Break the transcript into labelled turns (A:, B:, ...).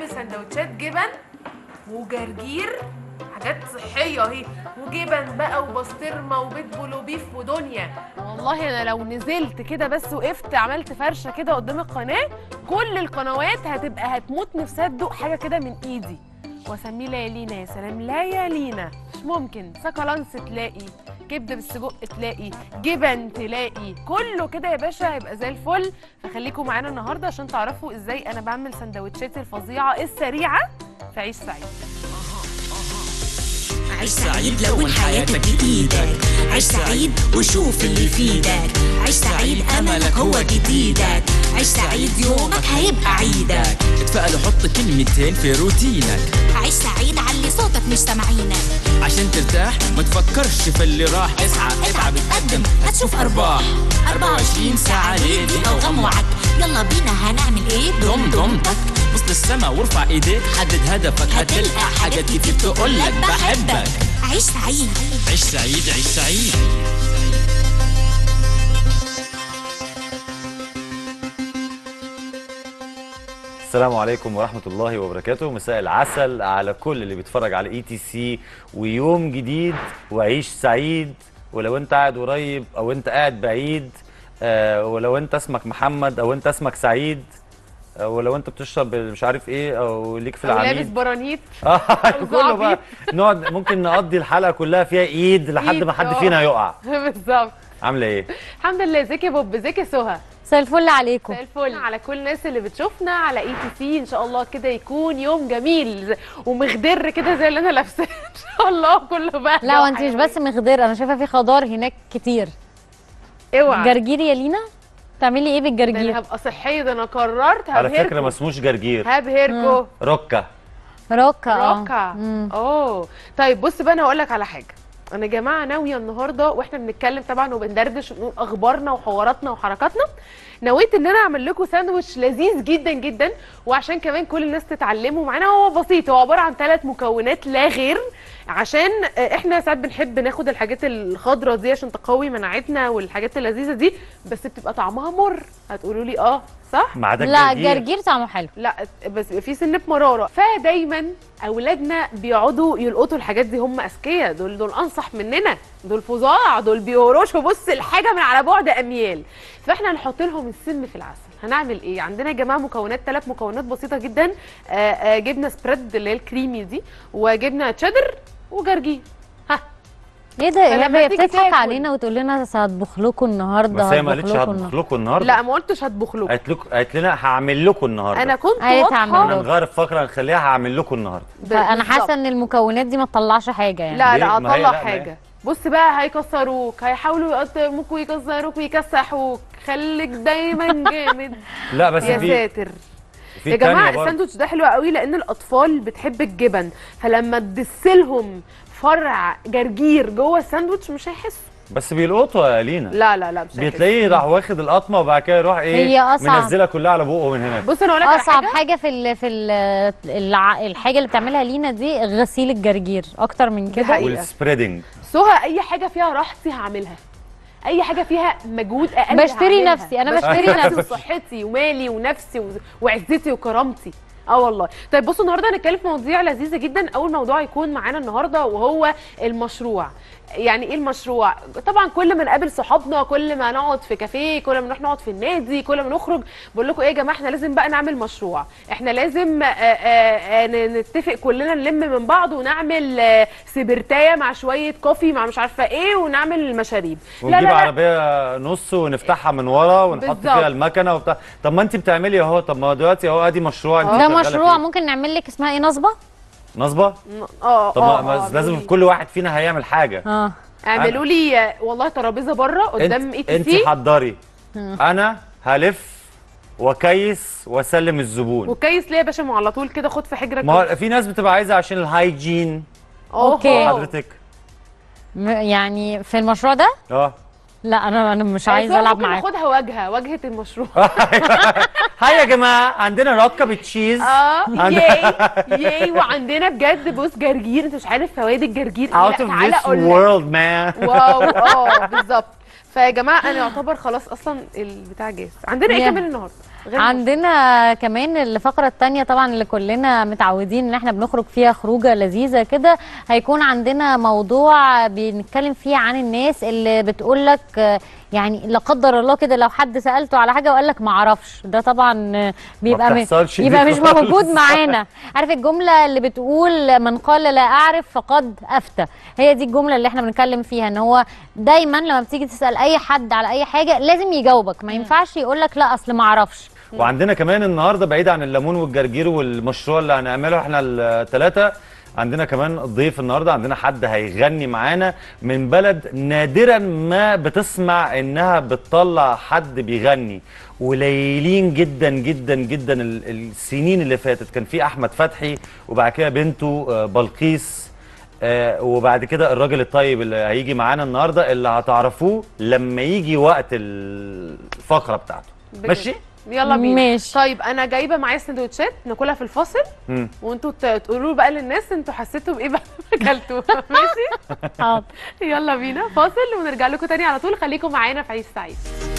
A: هنعمل سندوتشات جبن وجرجير حاجات صحيه اهي وجبن بقى وبسطرمه وبيت وبيف ودنيا والله انا لو نزلت كده بس وقفت عملت فرشه كده قدام القناه كل القنوات هتبقى هتموت نفسها تدوق حاجه كده من ايدي واسميه ليالينا يا سلام ليالينا مش ممكن سكالانس تلاقي كبده بالسجق تلاقي جبن تلاقي كله كده يا باشا هيبقى زي الفل فخليكم معانا النهارده عشان تعرفوا ازاي انا بعمل سندوتشاتي الفظيعه السريعه في عيش سعيد
B: عيش سعيد لون حياتك بإيدك عيش سعيد وشوف اللي يفيدك عيش سعيد أملك هو جديدك عيش سعيد يومك هيبقى عيدك
C: اتفقل وحط كلمتين في روتينك
B: عيش سعيد علي صوتك مش سامعينك
C: عشان ترتاح ما تفكرش في اللي راح اسعى اتعب اتقدم هتشوف ارباح 24 ساعة ليلي او غم وعك
B: يلا بينا هنعمل ايه
C: ضم ضمتك بص للسما وارفع ايديك حدد هدفك هتلقى حاجات كتير تقولك بحبك
B: عيش سعيد
C: عيش سعيد عيش سعيد
D: السلام عليكم ورحمة الله وبركاته مساء العسل على كل اللي بيتفرج على اي تي سي ويوم جديد وعيش سعيد ولو انت قاعد قريب او انت قاعد بعيد آه ولو انت اسمك محمد او انت اسمك سعيد آه ولو انت بتشرب مش عارف ايه او ليك في
A: أو لابس
D: العميد
A: برانيت
D: آه، كله بقى نقعد ممكن نقضي الحلقة كلها فيها ايد لحد
A: إيد،
D: ما حد
A: آه.
D: فينا يقع
A: بالظبط
D: عاملة ايه؟
A: الحمد لله ازيك يا بوب ازيك يا سهى
E: مساء الفل عليكم
A: مساء الفل على كل الناس اللي بتشوفنا على اي تي سي ان شاء الله كده يكون يوم جميل ز- ومخضر كده زي اللي انا لابساه ان شاء الله كله بقى
E: لا وانت مش بس مخضره انا شايفه في خضار هناك كتير
A: اوعى
E: جرجير يا لينا تعملي ايه
A: ده
E: بالجرجير
A: انا هبقى صحيه ده انا قررت
D: على فكرة
A: هبهركم
D: ما اسموش جرجير
A: هبهركم
D: ركة
E: روكا اه
A: روكا
E: مم.
A: اوه طيب بص بقى انا هقول لك على حاجه انا يا جماعه ناويه النهارده واحنا بنتكلم طبعا وبندردش ونقول اخبارنا وحواراتنا وحركاتنا نويت ان انا اعمل لكم ساندوتش لذيذ جدا جدا وعشان كمان كل الناس تتعلموا معانا هو بسيط هو عباره عن ثلاث مكونات لا غير عشان آه، احنا ساعات بنحب ناخد الحاجات الخضراء دي عشان تقوي مناعتنا والحاجات اللذيذه دي بس بتبقى طعمها مر هتقولوا لي اه صح
D: ما عدا
E: لا
D: الجرجير
E: الجرجير طعمه حلو
A: لا بس بيبقى في سنه مراره فدايما اولادنا بيقعدوا يلقطوا الحاجات دي هم اذكياء دول دول انصح مننا دول فظاع دول بيهرشوا بص الحاجه من على بعد اميال فاحنا هنحط لهم السم في العسل هنعمل ايه عندنا يا جماعه مكونات ثلاث مكونات بسيطه جدا آه آه جبنه سبريد اللي هي الكريمي دي وجبنه تشيدر وجرجير ها
E: ايه ده يا
A: فلما
E: هبه
A: تيجي
E: بتضحك
A: تاكل-
E: علينا وتقول لنا هطبخ لكم النهارده
D: بس هي ما قالتش
E: هطبخ لكم
D: هطبخ
E: النهاردة.
D: لكم النهارده
A: لا ما قلتش هطبخ لكم
D: قالت لكم قالت لنا هعمل لكم النهارده
A: انا كنت
E: قالت
A: واضحه
E: هعمل
D: انا
E: لكم.
D: نغير الفقره نخليها هعمل لكم النهارده
E: فانا
A: بالظبط.
E: حاسه ان المكونات دي ما تطلعش حاجه يعني
A: لا
D: ليه؟
A: لا
D: ما هي
A: هطلع
D: لا، ما هي.
A: حاجه بص بقى هيكسروك هيحاولوا يقطموك ويكسروك ويكسحوك خليك دايما جامد
D: لا بس
A: يا
D: في
A: ساتر
D: في
A: يا جماعه
D: تانية برضه.
A: الساندوتش ده حلو قوي لان الاطفال بتحب الجبن فلما تدسلهم فرع جرجير جوه الساندوتش مش هيحسوا
D: بس بيلقطوا يا لينا
A: لا لا لا مش هيحسوا
D: بتلاقيه راح واخد القطمه وبعد كده يروح ايه
E: هي أصعب.
D: منزلها كلها على بقه من هناك
A: بص انا اقول لك على
E: اصعب
A: حاجه
E: حاجه في ال في ال الع- الحاجه اللي بتعملها لينا دي غسيل الجرجير اكتر من كده
A: حقيقة.
D: والسبريدنج
A: سهى اي حاجه فيها راحتي هعملها اي حاجه فيها مجهود اقل
E: بشتري
A: هعملها.
E: نفسي، أنا
A: بشتري
E: بشتري
A: نفسي
E: نفسي.
A: وصحتي ومالي ونفسي و- وعزتي وكرامتي اه والله طيب بصوا النهارده هنتكلم في مواضيع لذيذه جدا اول موضوع يكون معانا النهارده وهو المشروع يعني ايه المشروع طبعا كل ما نقابل صحابنا كل ما نقعد في كافيه كل ما نروح نقعد في النادي كل ما نخرج بقول لكم ايه يا جماعه احنا لازم بقى نعمل مشروع احنا لازم آه، آه، آه، ن- نتفق كلنا نلم من بعض ونعمل آه، سبرتايه مع شويه كوفي مع مش عارفه ايه ونعمل المشاريب
D: ونجيب عربيه نص ونفتحها من ورا ونحط
A: بالظبط.
D: فيها المكنه وبتاع طب ما انت بتعملي اهو طب ما دلوقتي اهو ادي مشروع انت
E: ده
D: شغالة
E: مشروع
D: فيه.
E: ممكن نعمل لك اسمها ايه نصبه
D: نصبه
A: اه
D: طب
A: اه
D: ما
A: آه،
D: ما لازم
A: اعملوا لي-
D: كل واحد فينا هيعمل حاجه
E: اه
A: اعملوا لي آه، والله ترابيزه بره قدام اي
D: انت,
A: تي
D: انت
A: سي
D: حضري انا هلف وكيس واسلم الزبون
A: وكيس ليه يا باشا ما على طول كده خد في حجرك
D: ما هو في ناس بتبقى عايزه عشان الهايجين
A: أوه.
E: أوكي.
D: حضرتك
E: م- يعني في المشروع ده
D: اه
E: لا انا انا مش
A: أيوة،
E: عايزه العب
A: ممكن
E: معاك
A: ناخدها واجهه واجهه المشروع
D: هاي يا جماعه عندنا ركه بالتشيز
A: اه
D: عند-
A: ياي ياي وعندنا بجد بص جرجير انت مش عارف فوائد الجرجير ايه
D: out
A: لا
D: of
A: تعالى
D: this
A: اقول لك
D: world man
A: واو اه بالظبط فيا جماعه انا يعتبر خلاص اصلا البتاع جاهز عندنا ايه
E: Yeah.
A: كمان النهارده غير
E: عندنا كمان الفقرة التانية طبعا اللي كلنا متعودين ان احنا بنخرج فيها خروجة لذيذة كده هيكون عندنا موضوع بنتكلم فيه عن الناس اللي بتقولك آه، يعني لا قدر الله كده لو حد سألته على حاجة وقال لك ما اعرفش ده طبعا آه، بيبقى م-
D: بتحصلش دي
E: يبقى مش
D: خالص.
E: موجود معانا عارف الجملة اللي بتقول من قال لا اعرف فقد افتى هي دي الجملة اللي احنا بنتكلم فيها ان هو دايما لما بتيجي تسأل اي حد على اي حاجة لازم يجاوبك ما ينفعش يقولك لا اصل ما اعرفش
D: وعندنا كمان النهارده بعيد عن الليمون والجرجير والمشروع اللي هنعمله احنا الثلاثه عندنا كمان ضيف النهارده عندنا حد هيغني معانا من بلد نادرا ما بتسمع انها بتطلع حد بيغني قليلين جدا جدا جدا ال- السنين اللي فاتت كان في احمد فتحي وبعد كده بنته آه، بلقيس آه، وبعد كده الراجل الطيب اللي هيجي معانا النهارده اللي هتعرفوه لما يجي وقت الفقره بتاعته
A: بجد.
D: ماشي
A: يلا بينا
E: ماشي.
A: طيب انا جايبه معايا سندوتشات ناكلها في الفاصل
D: مم.
A: وانتوا ت- تقولوا بقى للناس انتوا حسيتوا بايه بعد ما اكلتوا ماشي
E: حاضر
A: يلا بينا فاصل ونرجع لكم تاني على طول خليكم معانا في عيش سعيد